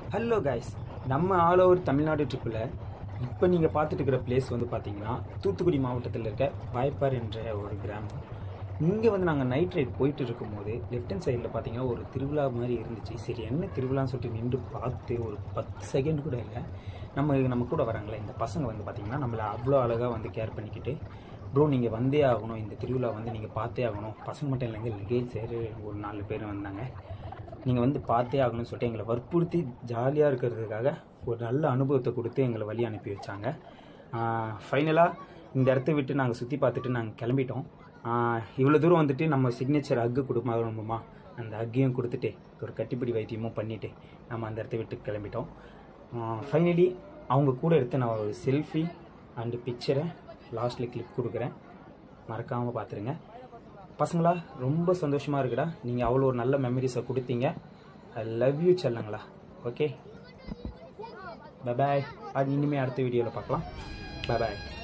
hello guys நம்ம all over Tamilnadu ட்ரிப்பில் இப்போ நீங்கள் பார்த்துட்டு இருக்கிற பிளேஸ் வந்து பார்த்தீங்கன்னா தூத்துக்குடி மாவட்டத்தில் இருக்க வாய்ப்பார் என்ற ஒரு கிராமம் இங்கே வந்து நாங்கள் நைட் ரைட் போயிட்டு இருக்கும்போது லெஃப்ட் ஹேண்ட் சைடில் பார்த்தீங்கன்னா ஒரு திருவிழா மாதிரி இருந்துச்சு சரி என்ன திருவிழான்னு சொல்லிட்டு நின்று பார்த்து ஒரு பத்து செகண்ட் கூட இல்லை நம்ம நம்ம கூட வராங்களே இந்த பசங்க வந்து பார்த்தீங்கன்னா நம்மளை அவ்வளோ அழகாக வந்து கேர் பண்ணிக்கிட்டு ப்ரோ நீங்கள் வந்தே ஆகணும் இந்த திருவிழா வந்து நீங்கள் பார்த்தே ஆகணும் பசங்க மட்டும் இல்லைங்க லெகேஜ் சைடு ஒரு நாலு பேர் வந்தாங்க நீங்கள் வந்து பார்த்தே ஆகணும்னு சொல்லிட்டு எங்களை வற்புறுத்தி ஜாலியாக இருக்கிறதுக்காக ஒரு நல்ல அனுபவத்தை கொடுத்து எங்களை வழி அனுப்பி வச்சாங்க ஃபைனலாக இந்த இடத்த விட்டு நாங்கள் சுற்றி பார்த்துட்டு நாங்கள் கிளம்பிட்டோம் இவ்வளோ தூரம் வந்துட்டு நம்ம சிக்னேச்சர் ஹக்கு கொடுக்கணுமா அந்த ஹக்கையும் கொடுத்துட்டு ஒரு கட்டிப்பிடி வைத்தியமும் பண்ணிவிட்டு நம்ம அந்த இடத்த விட்டு கிளம்பிட்டோம் ஃபைனலி அவங்க கூட எடுத்த நான் ஒரு செல்ஃபி அண்டு பிக்சரை லாஸ்ட்டில் கிளிக் கொடுக்குறேன் மறக்காமல் பார்த்துருங்க பசங்களா ரொம்ப சந்தோஷமாக இருக்குடா நீங்கள் அவ்வளோ ஒரு நல்ல மெமரிஸை கொடுத்தீங்க ஐ லவ் யூ செல்லங்களா ஓகே பாய் அது இனிமேல் அடுத்த வீடியோவில் பார்க்கலாம் பாய்